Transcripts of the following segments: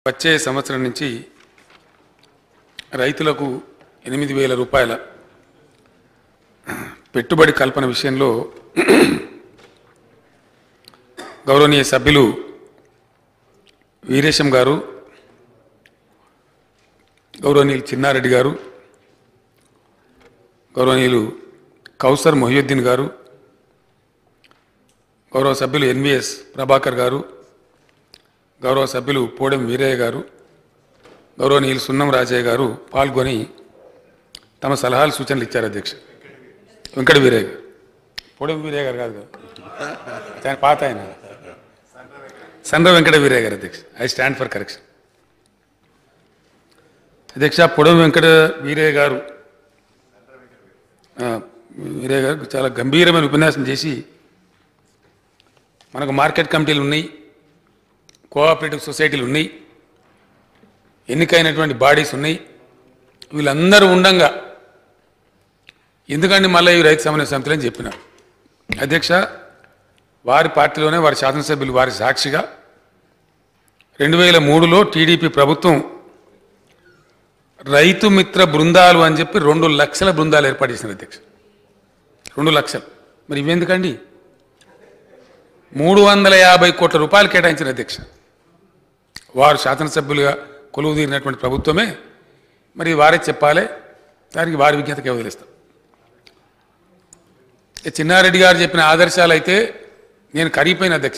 వచ్చే సంవత్సరం నుంచి రైతులకు ఎనిమిది వేల రూపాయల పెట్టుబడి కల్పన విషయంలో గౌరవనీయ సభ్యులు వీరేశం గారు గౌరవనీయులు చిన్నారెడ్డి గారు గౌరవనీయులు కౌసర్ మొహియుద్దీన్ గారు గౌరవ సభ్యులు ఎన్విఎస్ ప్రభాకర్ గారు గౌరవ సభ్యులు పోడెం వీరయ్య గారు గౌరవనీయులు సున్నం రాజయ్య గారు పాల్గొని తమ సలహాలు సూచనలు ఇచ్చారు అధ్యక్ష వెంకట వీరయ్య గారు పోడెం వీరయ్య గారు కాదు కదా ఆయన పాత ఆయన సండ్ర వెంకట వీరయ్య గారు అధ్యక్ష ఐ స్టాండ్ ఫర్ కరెక్షన్ అధ్యక్ష పొడవ వెంకట వీరయ్య గారు ఆ, వీరయ్య గారు చాలా గంభీరమైన ఉపన్యాసం చేసి మనకు మార్కెట్ కమిటీలు ఉన్నాయి కోఆపరేటివ్ సొసైటీలు ఉన్నాయి ఎన్నికైనటువంటి బాడీస్ ఉన్నాయి వీళ్ళందరూ ఉండంగా ఎందుకంటే మళ్ళీ ఈ రైతు సమన్వయ సమితులు అని చెప్పినారు అధ్యక్ష వారి పార్టీలోనే వారి శాసనసభ్యులు వారి సాక్షిగా రెండు వేల మూడులో టీడీపీ ప్రభుత్వం రైతు మిత్ర బృందాలు అని చెప్పి రెండు లక్షల బృందాలు ఏర్పాటు చేసినారు అధ్యక్ష రెండు లక్షలు మరి ఇవెందుకండి మూడు వందల యాభై కోట్ల రూపాయలు కేటాయించిన అధ్యక్ష వారు శాసనసభ్యులుగా కొలువు తీరినటువంటి ప్రభుత్వమే మరి వారే చెప్పాలి దానికి వారి విజ్ఞతకే వదిలేస్తాం ఇక చిన్నారెడ్డి గారు చెప్పిన ఆదర్శాలు అయితే నేను కరిగిపోయిన అధ్యక్ష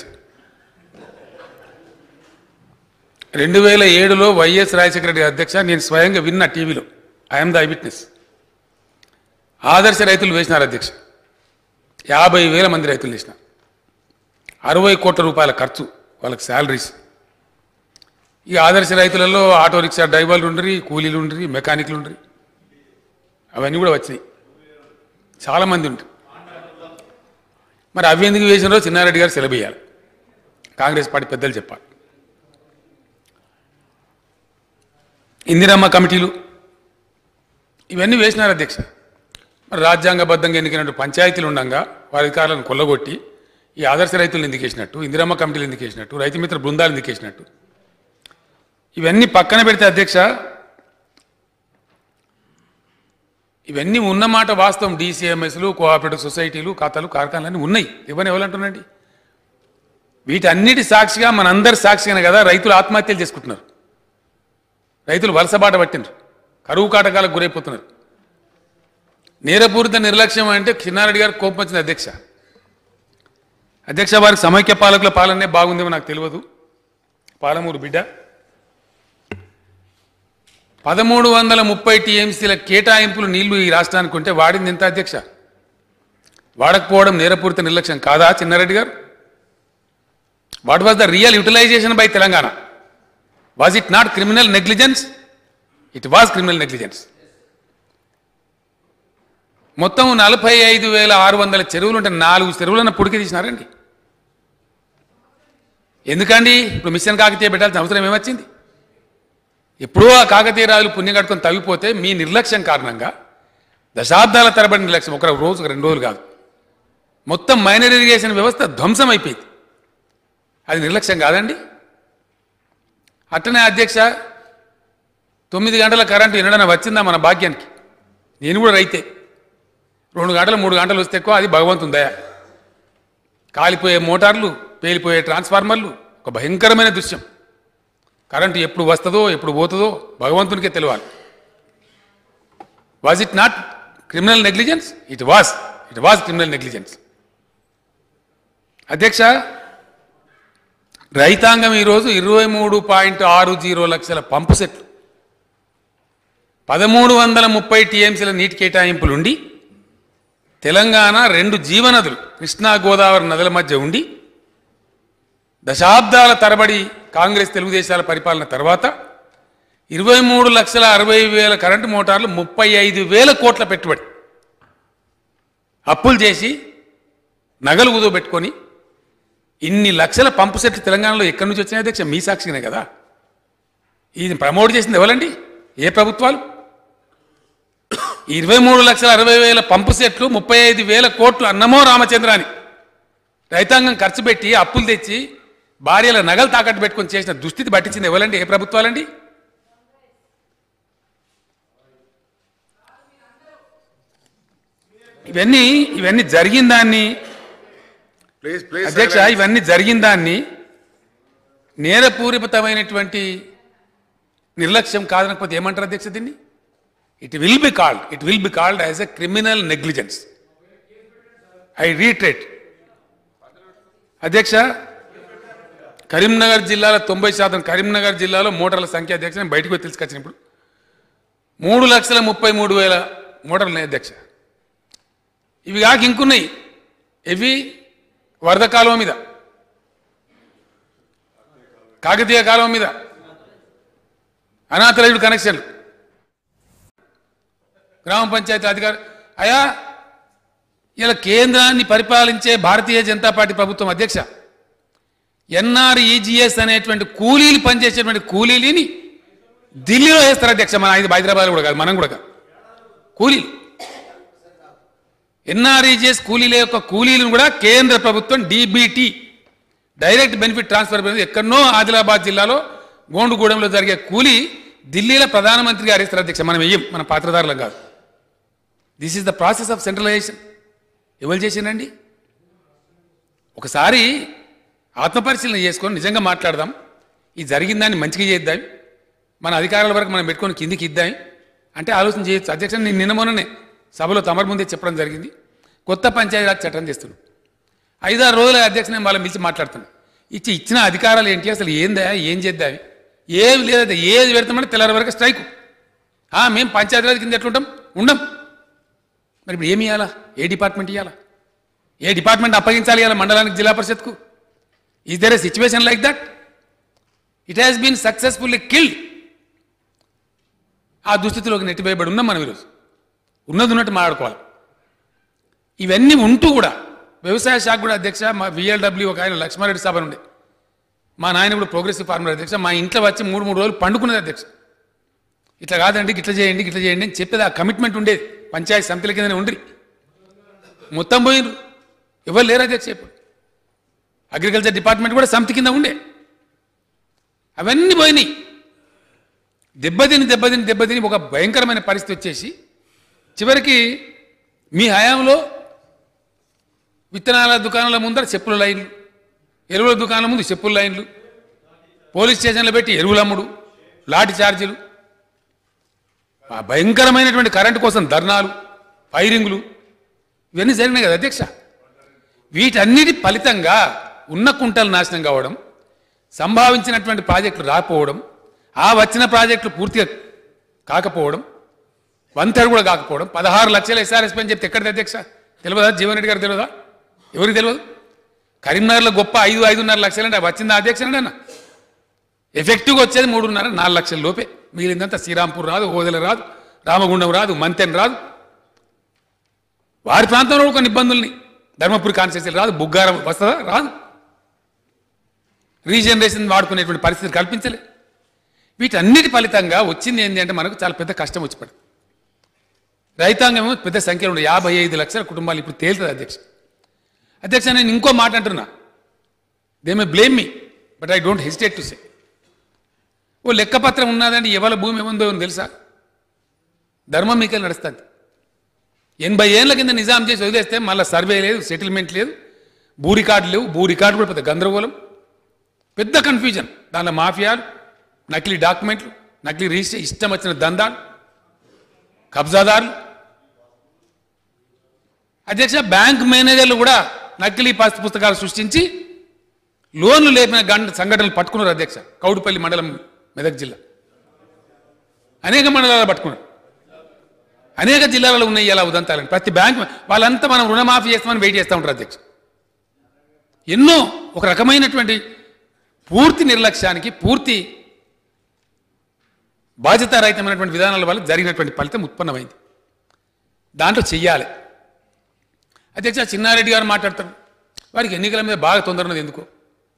రెండు వేల ఏడులో వైఎస్ రాజశేఖర రెడ్డి గారి అధ్యక్ష నేను స్వయంగా విన్నా టీవీలో ఐఎమ్ ద ఐ విట్నెస్ ఆదర్శ రైతులు వేసినారు అధ్యక్ష యాభై వేల మంది రైతులు వేసినారు అరవై కోట్ల రూపాయల ఖర్చు వాళ్ళకి శాలరీస్ ఈ ఆదర్శ రైతులలో ఆటో రిక్షా డ్రైవర్లు ఉండరి కూలీలు ఉండరి మెకానిక్లు ఉండరి అవన్నీ కూడా వచ్చినాయి చాలామంది ఉంటారు మరి అవి ఎందుకు వేసినారో చిన్నారెడ్డి గారు సెలబేయాలి కాంగ్రెస్ పార్టీ పెద్దలు చెప్పాలి ఇందిరమ్మ కమిటీలు ఇవన్నీ వేసినారు అధ్యక్ష మరి రాజ్యాంగబద్ధంగా ఎన్నికైనట్టు పంచాయతీలు ఉండగా వారి అధికారులను కొల్లగొట్టి ఈ ఆదర్శ రైతులను ఎందుకు వేసినట్టు ఇందిరమ్మ కమిటీలు ఎందుకు వేసినట్టు రైతు మిత్ర బృందాలు ఎందుకు వేసినట్టు ఇవన్నీ పక్కన పెడితే అధ్యక్ష ఇవన్నీ ఉన్నమాట వాస్తవం డీసీఎంఎస్లు కోఆపరేటివ్ సొసైటీలు ఖాతాలు కార్ఖానాలు అన్నీ ఉన్నాయి ఇవన్నీ ఎవరంటున్నాండి వీటన్నిటి సాక్షిగా మనందరి సాక్షిగానే కదా రైతులు ఆత్మహత్యలు చేసుకుంటున్నారు రైతులు వలసబాట పట్టినారు కరువు కాటకాలకు గురైపోతున్నారు నేరపూరిత నిర్లక్ష్యం అంటే చిన్నారెడ్డి గారు కోపం వచ్చింది అధ్యక్ష అధ్యక్ష వారికి సమైక్య పాలకుల పాలనే బాగుందేమో నాకు తెలియదు పాలమూరు బిడ్డ పదమూడు వందల ముప్పై టీఎంసీల కేటాయింపులు నీళ్లు ఈ రాష్ట్రానికి ఉంటే వాడింది ఎంత అధ్యక్ష వాడకపోవడం నేరపూరిత నిర్లక్ష్యం కాదా చిన్నారెడ్డి గారు what was the real utilization by Telangana was it not criminal negligence it was criminal negligence మొత్తం నలభై ఐదు వేల ఆరు వందల చెరువులు ఉంటే నాలుగు చెరువులను పుడికి తీసినారండి ఎందుకండి ఇప్పుడు మిషన్ కాకతీయ పెట్టాల్సిన అవసరం ఏమొచ్చింది ఎప్పుడో ఆ కాకతీయ రాజులు పుణ్యం కట్టుకొని తవ్విపోతే మీ నిర్లక్ష్యం కారణంగా దశాబ్దాల తరబడి నిర్లక్ష్యం ఒక రోజు రెండు రోజులు కాదు మొత్తం మైనర్ ఇరిగేషన్ వ్యవస్థ ధ్వంసం అయిపోయింది అది నిర్లక్ష్యం కాదండి అట్టనే అధ్యక్ష తొమ్మిది గంటల కరెంటు ఎన్నడన్నా వచ్చిందా మన భాగ్యానికి నేను కూడా రైతే రెండు గంటలు మూడు గంటలు వస్తే ఎక్కువ అది భగవంతుని దయ కాలిపోయే మోటార్లు పేలిపోయే ట్రాన్స్ఫార్మర్లు ఒక భయంకరమైన దృశ్యం కరెంటు ఎప్పుడు వస్తుందో ఎప్పుడు పోతుందో భగవంతునికే తెలియాలి was it not criminal negligence it was it was criminal negligence అధ్యక్ష రైతాంగం ఈరోజు ఇరవై మూడు పాయింట్ ఆరు జీరో లక్షల పంపు సెట్లు పదమూడు వందల ముప్పై టీఎంసీల నీటి కేటాయింపులుండి తెలంగాణ రెండు జీవనదులు కృష్ణా గోదావరి నదుల మధ్య ఉండి దశాబ్దాల తరబడి కాంగ్రెస్ తెలుగుదేశాల పరిపాలన తర్వాత ఇరవై మూడు లక్షల అరవై వేల కరెంటు మోటార్లు ముప్పై ఐదు వేల కోట్ల పెట్టుబడి అప్పులు చేసి నగలు కుదోబెట్టుకొని ఇన్ని లక్షల పంపు సెట్లు తెలంగాణలో ఎక్కడి నుంచి వచ్చినాయి అధ్యక్ష మీ సాక్షిగానే కదా ఇది ప్రమోట్ చేసింది ఎవరండి ఏ ప్రభుత్వాలు ఇరవై మూడు లక్షల అరవై వేల పంపు సెట్లు ముప్పై ఐదు వేల కోట్లు అన్నమో రామచంద్రాని రైతాంగం ఖర్చు పెట్టి అప్పులు తెచ్చి భార్యల నగలు తాకట్టు పెట్టుకొని చేసిన దుస్థితి పట్టించింది ఎవరండి ఏ ప్రభుత్వాలండి ఇవన్నీ ఇవన్నీ జరిగిన దాన్ని ప్లీజ్ ప్లీజ్ అధ్యక్ష ఇవన్నీ జరిగిన దాన్ని నేరపూరితమైనటువంటి నిర్లక్ష్యం కాదనకపోతే ఏమంటారు అధ్యక్ష దీన్ని it will be called it will be called as a criminal negligence I reiterate అధ్యక్ష కరీంనగర్ జిల్లాలో తొంభై శాతం కరీంనగర్ జిల్లాలో మోటార్ల సంఖ్య అధ్యక్ష నేను బయటకు వచ్చి తీసుకొచ్చినప్పుడు మూడు లక్షల ముప్పై మూడు వేల మోటార్లు ఉన్నాయి అధ్యక్ష ఇవి కాక ఇంకున్నాయి ఇవి వరద కాలువ మీద కాకతీయ కాలువ మీద అనాథరైడు కనెక్షన్లు గ్రామ పంచాయతీ అధికారి అయా ఇలా కేంద్రాన్ని పరిపాలించే భారతీయ జనతా పార్టీ ప్రభుత్వం అధ్యక్ష ఎన్ఆర్ఈజిఎస్ అనేటువంటి కూలీలు పనిచేసేటువంటి కూలీలని ఢిల్లీలో వేస్తారు అధ్యక్ష మన ఇది హైదరాబాద్ కూడా కాదు మనం కూడా కాదు కూలీలు ఎన్ఆర్ఈజిఎస్ కూలీల యొక్క కూలీలను కూడా కేంద్ర ప్రభుత్వం డీబీటీ డైరెక్ట్ బెనిఫిట్ ట్రాన్స్ఫర్ అనేది ఎక్కడనో ఆదిలాబాద్ జిల్లాలో గోండుగూడెంలో జరిగే కూలీ ఢిల్లీలో ప్రధానమంత్రి గారు ఇస్తారు అధ్యక్ష మనం వెయ్యం మన పాత్రదారులం కాదు this is the process of centralization ఎవరు చేసిండండి ఒకసారి ఆత్మపరిశీలన చేసుకొని నిజంగా మాట్లాడదాం ఈ జరిగిన దాన్ని మంచిగా చేద్దాం మన అధికారుల వరకు మనం పెట్టుకొని కిందికి ఇద్దాం అంటే ఆలోచన చేయొచ్చు అధ్యక్ష నేను నిన్న మొన్ననే సభలో తమరి ముందే చెప్పడం జరిగింది కొత్త పంచాయతీరాజ్ చట్టం చేస్తున్నాం ఐదారు రోజుల అధ్యక్ష నేను వాళ్ళని పిలిచి మాట్లాడుతాను ఇచ్చి ఇచ్చిన అధికారాలు ఏంటి అసలు ఏందా ఏం చేద్దాం ఏమి లేదా ఏది పెడతామంటే తెల్లారి వరకు స్ట్రైక్ ఆ, మేము పంచాయతీరాజ్ కింద ఎట్లుంటాం ఉండం మరి ఇప్పుడు ఏమి ఇవ్వాలా ఏ డిపార్ట్మెంట్ ఇవ్వాలా ఏ డిపార్ట్మెంట్ అప్పగించాలి ఇవ్వాలా మండలానికి జిల్లా పరిషత్కు is there a situation like that it has been successfully killed ఆ దుస్థితిలోకి నెట్టివేయబడి ఉన్నాం మనం ఈరోజు ఉన్నది ఉన్నట్టు మాట్లాడుకోవాలి ఇవన్నీ ఉంటూ కూడా వ్యవసాయ శాఖ కూడా అధ్యక్ష మా విఎల్డబ్ల్యూ ఒక ఆయన లక్ష్మారెడ్డి సభ ఉండే మా నాయన కూడా ప్రోగ్రెసివ్ ఫార్మర్ అధ్యక్ష మా ఇంట్లో వచ్చి మూడు మూడు రోజులు పండుకున్నది అధ్యక్ష ఇట్లా కాదండి ఇట్లా చేయండి ఇట్లా చేయండి అని చెప్పేది ఆ కమిట్మెంట్ ఉండేది పంచాయతీ సమితిల కిందనే ఉండ్రి మొత్తం పోయినరు ఎవరు లేరు అధ్యక్ష ఇప్పుడు అగ్రికల్చర్ డిపార్ట్మెంట్ కూడా సమితి కింద ఉండే అవన్నీ పోయినాయి దెబ్బతిని దెబ్బతిని దెబ్బతిని ఒక భయంకరమైన పరిస్థితి వచ్చేసి చివరికి మీ హయాంలో విత్తనాల దుకాణాల ముందర చెప్పుల లైన్లు ఎరువుల దుకాణాల ముందు చెప్పుల లైన్లు పోలీస్ స్టేషన్లో పెట్టి ఎరువులు అమ్ముడు లాఠీ ఛార్జీలు ఆ భయంకరమైనటువంటి కరెంటు కోసం ధర్నాలు ఫైరింగ్లు ఇవన్నీ జరిగినాయి కదా అధ్యక్ష వీటన్నిటి ఫలితంగా ఉన్న కుంటలు నాశనం కావడం సంభావించినటువంటి ప్రాజెక్టులు రాకపోవడం ఆ వచ్చిన ప్రాజెక్టులు పూర్తిగా కాకపోవడం వంతెడు కూడా కాకపోవడం పదహారు లక్షల ఎస్ఆర్ఎస్పీ అని చెప్తే ఎక్కడిది అధ్యక్ష తెలియదా జీవన్ రెడ్డి గారు తెలియదా ఎవరికి తెలియదు కరీంనగర్లో గొప్ప ఐదు ఐదున్నర లక్షలు అంటే వచ్చిందా అధ్యక్ష అండి అన్న ఎఫెక్టివ్గా వచ్చేది మూడున్నర నాలుగు లక్షల లోపే మిగిలిందంతా శ్రీరాంపూర్ రాదు ఓదెల రాదు రామగుండం రాదు మంతెన్ రాదు వారి ప్రాంతంలో కూడా కొన్ని ఇబ్బందుల్ని ధర్మపురి కాన్స్టిట్యూన్సీ రాదు బుగ్గారం వస్తుందా రాదు రీజనరేషన్ వాడుకునేటువంటి పరిస్థితి కల్పించలే వీటన్నిటి ఫలితంగా వచ్చింది ఏంటి అంటే మనకు చాలా పెద్ద కష్టం వచ్చి పడింది రైతాంగం ఏమో పెద్ద సంఖ్యలో ఉంది యాభై ఐదు లక్షల కుటుంబాలు ఇప్పుడు తేలుతుంది అధ్యక్ష అధ్యక్ష నేను ఇంకో మాట అంటున్నా they may blame me but I don't hesitate to say ఓ లెక్కపత్రం ఉన్నదండి ఎవరి భూమి ఏముందో అని తెలుసా ధర్మం మీకే నడుస్తుంది ఎనభై ఏళ్ళ కింద నిజాం చేసి వదిలేస్తే మళ్ళీ సర్వే లేదు సెటిల్మెంట్ లేదు భూ రికార్డు లేవు భూ రికార్డు కూడా పెద్ద గందరగోళం పెద్ద కన్ఫ్యూజన్ దానిలో మాఫియాలు నకిలీ డాక్యుమెంట్లు నకిలీ రిజిస్టర్ ఇష్టం వచ్చిన దందాలు కబ్జాదారులు అధ్యక్ష బ్యాంక్ మేనేజర్లు కూడా నకిలీ పాస్ పుస్తకాలు సృష్టించి లోన్లు లేపిన గంట సంఘటనలు పట్టుకున్నారు అధ్యక్ష కౌడుపల్లి మండలం మెదక్ జిల్లా అనేక మండలాలు పట్టుకున్నారు అనేక జిల్లాలలో ఉన్నాయి ఇలా ఉదంతాలని ప్రతి బ్యాంక్ వాళ్ళంతా మనం రుణమాఫీ చేస్తామని వెయిట్ చేస్తూ ఉంటారు అధ్యక్ష ఎన్నో ఒక రకమైనటువంటి పూర్తి నిర్లక్ష్యానికి పూర్తి బాధ్యతారహితమైనటువంటి విధానాల వల్ల జరిగినటువంటి ఫలితం ఉత్పన్నమైంది దాంట్లో చెయ్యాలి అధ్యక్ష చిన్నారెడ్డి గారు మాట్లాడతారు వారికి ఎన్నికల మీద బాగా తొందర ఉన్నది ఎందుకో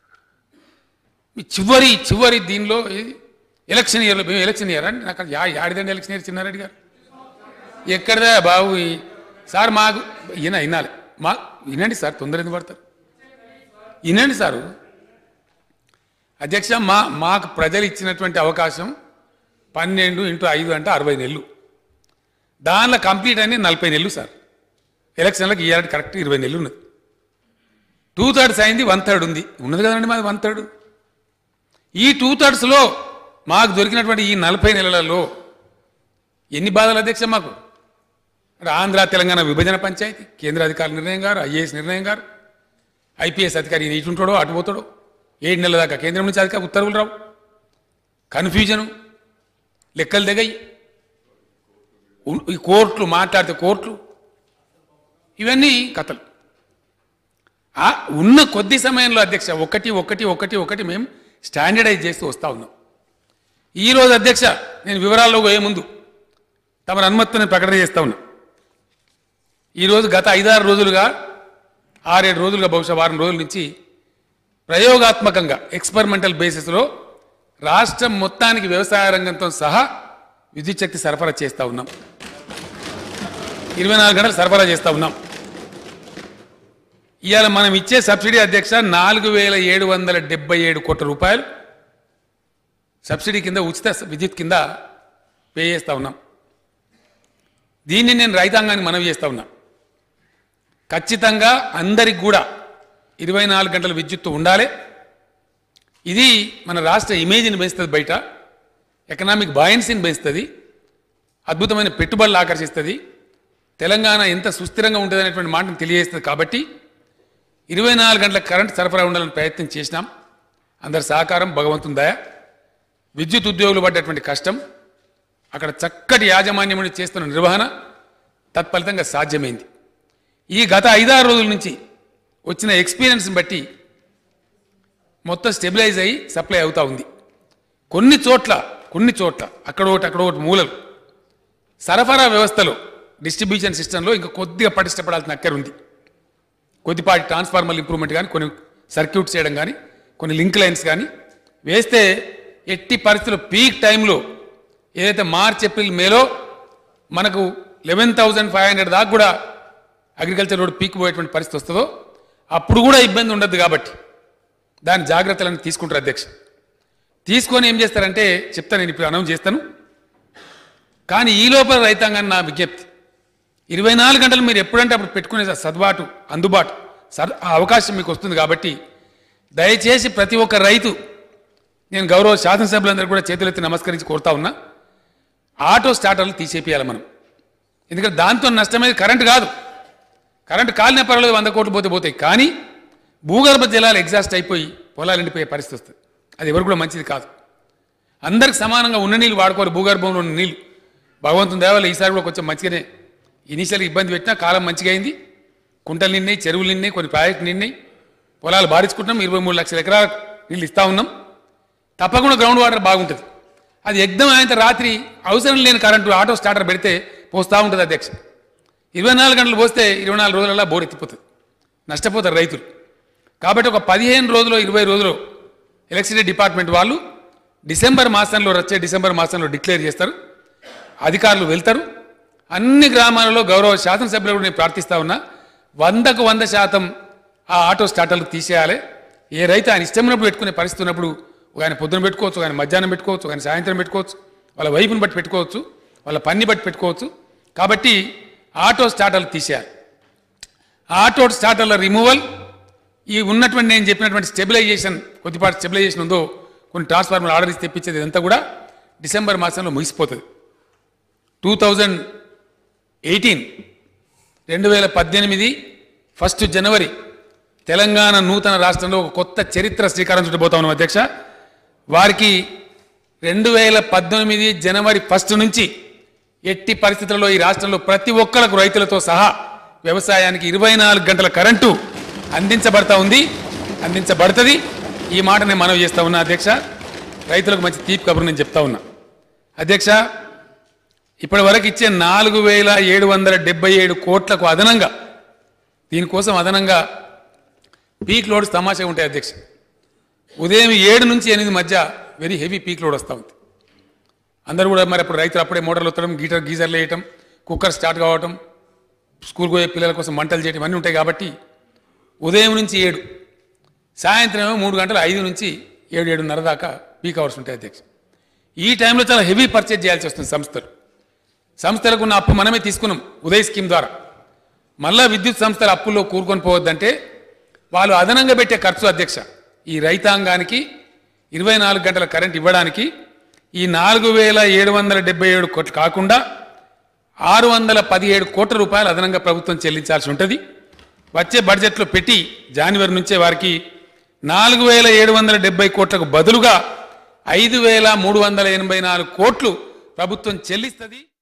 ఈ చివరి చివరి దీనిలో ఇది ఎలక్షన్ ఇయర్లో మేము ఎలక్షన్ ఇయర్ అండి నాకు యా యాడిదండి ఎలక్షన్ ఇయర్ చిన్నారెడ్డి గారు ఎక్కడదా బాబు ఈ- సార్ మాకు ఈయన వినాలి మా వినండి సార్ తొందర ఎందుకు పడతారు వినండి సారు అధ్యక్ష మా మాకు ప్రజలు ఇచ్చినటువంటి అవకాశం పన్నెండు ఇంటూ ఐదు అంటే అరవై నెలలు దానిలో కంప్లీట్ అని నలభై నెలలు సార్ ఎలక్షన్లకు ఇయ్యాలంటే కరెక్ట్ ఇరవై నెలలు ఉన్నది టూ థర్డ్స్ అయింది వన్ థర్డ్ ఉంది ఉన్నది కదండి మాది వన్ థర్డ్ ఈ టూ థర్డ్స్లో మాకు దొరికినటువంటి ఈ నలభై నెలలలో ఎన్ని బాధలు అధ్యక్ష మాకు ఇక్కడ ఆంధ్ర తెలంగాణ విభజన పంచాయతీ కేంద్ర అధికారుల నిర్ణయం గారు ఐఏఎస్ నిర్ణయం గారు ఐపీఎస్ అధికారి ఈయన ఇటు ఉంటాడో అటు పోతాడో ఏడు నెలల దాకా కేంద్రం నుంచి అధికార ఉత్తర్వులు రావు కన్ఫ్యూజను లెక్కలు దిగాయి ఉన్- ఈ కోర్టులు మాట్లాడితే కోర్టులు ఇవన్నీ కథలు ఆ ఉన్న కొద్ది సమయంలో అధ్యక్ష ఒకటి ఒకటి ఒకటి ఒకటి మేము స్టాండర్డైజ్ చేస్తూ వస్తూ ఉన్నాం ఈరోజు అధ్యక్ష నేను వివరాల్లో పోయే ముందు తమ అనుమతితో నేను ప్రకటన చేస్తా ఉన్నా ఈరోజు గత ఐదారు రోజులుగా ఆరేడు రోజులుగా బహుశా వారం రోజుల నుంచి ప్రయోగాత్మకంగా ఎక్స్పెరిమెంటల్ బేసిస్లో రాష్ట్రం మొత్తానికి వ్యవసాయ రంగంతో సహా విద్యుత్ శక్తి సరఫరా చేస్తూ ఉన్నాం ఇరవై నాలుగు గంటలు సరఫరా చేస్తూ ఉన్నాం ఇవాళ మనం ఇచ్చే సబ్సిడీ అధ్యక్ష నాలుగు వేల ఏడు వందల డెబ్బై ఏడు కోట్ల రూపాయలు సబ్సిడీ కింద ఉచిత విద్యుత్ కింద పే చేస్తూ ఉన్నాం దీన్ని నేను రైతాంగానికి మనవి చేస్తూ ఉన్నా ఖచ్చితంగా అందరికి కూడా ఇరవై నాలుగు గంటల విద్యుత్తు ఉండాలి ఇది మన రాష్ట్ర ఇమేజ్ని పెంచుతుంది బయట ఎకనామిక్ బాయన్సీని పెంచుతుంది అద్భుతమైన పెట్టుబడులు ఆకర్షిస్తుంది తెలంగాణ ఎంత సుస్థిరంగా ఉంటుంది అనేటువంటి మాటను తెలియజేస్తుంది కాబట్టి ఇరవై నాలుగు గంటల కరెంట్ సరఫరా ఉండాలని ప్రయత్నం చేసినాం అందరి సహకారం భగవంతుని దయ విద్యుత్ ఉద్యోగులు పడ్డటువంటి కష్టం అక్కడ చక్కటి యాజమాన్యం చేస్తున్న నిర్వహణ తత్ఫలితంగా సాధ్యమైంది ఈ గత ఐదారు రోజుల నుంచి వచ్చిన ఎక్స్పీరియన్స్ని బట్టి మొత్తం స్టెబిలైజ్ అయ్యి సప్లై అవుతా ఉంది కొన్ని చోట్ల కొన్ని చోట్ల అక్కడ ఒకటి అక్కడ ఒకటి మూలలు సరఫరా వ్యవస్థలో డిస్ట్రిబ్యూషన్ సిస్టంలో ఇంకా కొద్దిగా పటిష్టపడాల్సిన అక్కర ఉంది కొద్దిపాటి ట్రాన్స్ఫార్మర్ ఇంప్రూవ్మెంట్ కానీ కొన్ని సర్క్యూట్స్ చేయడం కానీ కొన్ని లింక్ లైన్స్ కానీ వేస్తే ఎట్టి పరిస్థితుల్లో పీక్ టైంలో ఏదైతే మార్చ్ ఏప్రిల్ మేలో మనకు లెవెన్ థౌజండ్ ఫైవ్ హండ్రెడ్ దాకా కూడా అగ్రికల్చర్ రోడ్ పీక్ పోయేటువంటి పరిస్థితి వస్తుందో అప్పుడు కూడా ఇబ్బంది ఉండదు కాబట్టి దాని జాగ్రత్తలను తీసుకుంటారు అధ్యక్ష తీసుకొని ఏం చేస్తారంటే చెప్తాను నేను ఇప్పుడు అనౌన్స్ చేస్తాను కానీ ఈ లోపల రైతాంగాన్ని నా విజ్ఞప్తి ఇరవై నాలుగు గంటలు మీరు ఎప్పుడంటే అప్పుడు పెట్టుకునే సర్దుబాటు అందుబాటు సర్ ఆ అవకాశం మీకు వస్తుంది కాబట్టి దయచేసి ప్రతి ఒక్క రైతు నేను గౌరవ శాసనసభ్యులందరూ కూడా చేతులెత్తి నమస్కరించి కోరుతా ఉన్నా ఆటో స్టార్టర్లు తీసేపియాలి మనం ఎందుకంటే దాంతో నష్టమేది కరెంట్ కాదు కరెంట్ కాలిన పర్వాలేదు వంద కోట్లు పోతే పోతాయి కానీ భూగర్భ జలాలు ఎగ్జాస్ట్ అయిపోయి పొలాలు ఎండిపోయే పరిస్థితి వస్తుంది అది ఎవరు కూడా మంచిది కాదు అందరికి సమానంగా ఉన్న నీళ్ళు వాడుకోరు భూగర్భంలో ఉన్న నీళ్ళు భగవంతుని దేవాల ఈసారి కూడా కొంచెం మంచిగానే ఇనీషియల్ ఇబ్బంది పెట్టినా కాలం మంచిగా అయింది కుంటలు నిన్నాయి చెరువులు నిన్నాయి కొన్ని ప్రాజెక్టులు నిన్నాయి పొలాలు బారించుకుంటున్నాం ఇరవై మూడు లక్షల ఎకరాల నీళ్ళు ఇస్తా ఉన్నాం తప్పకుండా గ్రౌండ్ వాటర్ బాగుంటుంది అది ఎగ్దం అయినంత రాత్రి అవసరం లేని కరెంటు ఆటో స్టార్టర్ పెడితే పోస్తూ ఉంటుంది అధ్యక్ష ఇరవై నాలుగు గంటలు పోస్తే ఇరవై నాలుగు రోజులలో బోర్ ఎత్తిపోతుంది నష్టపోతారు రైతులు కాబట్టి ఒక పదిహేను రోజులు ఇరవై రోజులు ఎలక్ట్రిసిటీ డిపార్ట్మెంట్ వాళ్ళు డిసెంబర్ మాసంలో వచ్చే డిసెంబర్ మాసంలో డిక్లేర్ చేస్తారు అధికారులు వెళ్తారు అన్ని గ్రామాలలో గౌరవ శాసనసభ్యులు కూడా నేను ప్రార్థిస్తా ఉన్నా వందకు వంద శాతం ఆ ఆటో స్టార్టర్లు తీసేయాలి ఏ రైతు ఆయన ఇష్టం ఉన్నప్పుడు పెట్టుకునే పరిస్థితి ఉన్నప్పుడు ఒక ఆయన పొద్దున పెట్టుకోవచ్చు ఒక ఆయన మధ్యాహ్నం పెట్టుకోవచ్చు ఒక ఆయన సాయంత్రం పెట్టుకోవచ్చు వాళ్ళ వైపుని బట్టి పెట్టుకోవచ్చు వాళ్ళ పన్ని బట్టి పెట్టుకోవచ్చు కాబట్టి ఆటో స్టార్టర్లు తీసేయాలి ఆటో స్టార్టర్ల రిమూవల్ ఈ ఉన్నటువంటి నేను చెప్పినటువంటి స్టెబిలైజేషన్ కొద్దిపాటి స్టెబిలైజేషన్ ఉందో కొన్ని ట్రాన్స్ఫార్మర్ ఆర్డర్ ఇచ్చి తెప్పించేది ఇదంతా కూడా డిసెంబర్ మాసంలో ముగిసిపోతుంది టూ థౌజండ్ ఎయిటీన్ రెండు వేల పద్దెనిమిది ఫస్ట్ జనవరి తెలంగాణ నూతన రాష్ట్రంలో ఒక కొత్త చరిత్ర శ్రీకారం చుట్టబోతా ఉన్నాం అధ్యక్ష వారికి రెండు వేల పద్దెనిమిది జనవరి ఫస్ట్ నుంచి ఎట్టి పరిస్థితుల్లో ఈ రాష్ట్రంలో ప్రతి ఒక్కరికి రైతులతో సహా వ్యవసాయానికి ఇరవై నాలుగు గంటల కరెంటు అందించబడతా ఉంది అందించబడుతుంది ఈ మాట నేను మనవి చేస్తా ఉన్నా అధ్యక్ష రైతులకు మంచి తీపి కబురు నేను చెప్తా ఉన్నా అధ్యక్ష ఇప్పటి వరకు ఇచ్చే నాలుగు వేల ఏడు వందల డెబ్బై ఏడు కోట్లకు అదనంగా దీనికోసం అదనంగా పీక్ లోడ్స్ తమాషా ఉంటాయి అధ్యక్ష ఉదయం ఏడు నుంచి ఎనిమిది మధ్య వెరీ హెవీ పీక్ లోడ్ వస్తూ ఉంది అందరూ కూడా మరి అప్పుడు రైతులు అప్పుడే మోటార్లు వత్తడం గీటర్ గీజర్లు వేయటం కుక్కర్ స్టార్ట్ కావటం స్కూల్కి పోయే పిల్లల కోసం మంటలు చేయటం అన్నీ ఉంటాయి కాబట్టి ఉదయం నుంచి ఏడు సాయంత్రం ఏమో మూడు గంటల ఐదు నుంచి ఏడు ఏడున్నర దాకా పీక్ అవర్స్ ఉంటాయి అధ్యక్ష ఈ టైంలో చాలా హెవీ పర్చేజ్ చేయాల్సి వస్తుంది సంస్థలు సంస్థలకు ఉన్న అప్పు మనమే తీసుకున్నాం ఉదయ్ స్కీమ్ ద్వారా మళ్ళా విద్యుత్ సంస్థల అప్పుల్లో కూరుకొని పోవద్దంటే వాళ్ళు అదనంగా పెట్టే ఖర్చు అధ్యక్ష ఈ రైతాంగానికి ఇరవై నాలుగు గంటల కరెంట్ ఇవ్వడానికి ఈ నాలుగు వేల ఏడు వందల డెబ్బై ఏడు కోట్లు కాకుండా ఆరు వందల పదిహేడు కోట్ల రూపాయలు అదనంగా ప్రభుత్వం చెల్లించాల్సి ఉంటుంది వచ్చే బడ్జెట్లో పెట్టి జనవరి నుంచే వారికి నాలుగు వేల ఏడు వందల డెబ్బై కోట్లకు బదులుగా ఐదు వేల మూడు వందల ఎనభై నాలుగు కోట్లు ప్రభుత్వం చెల్లిస్తుంది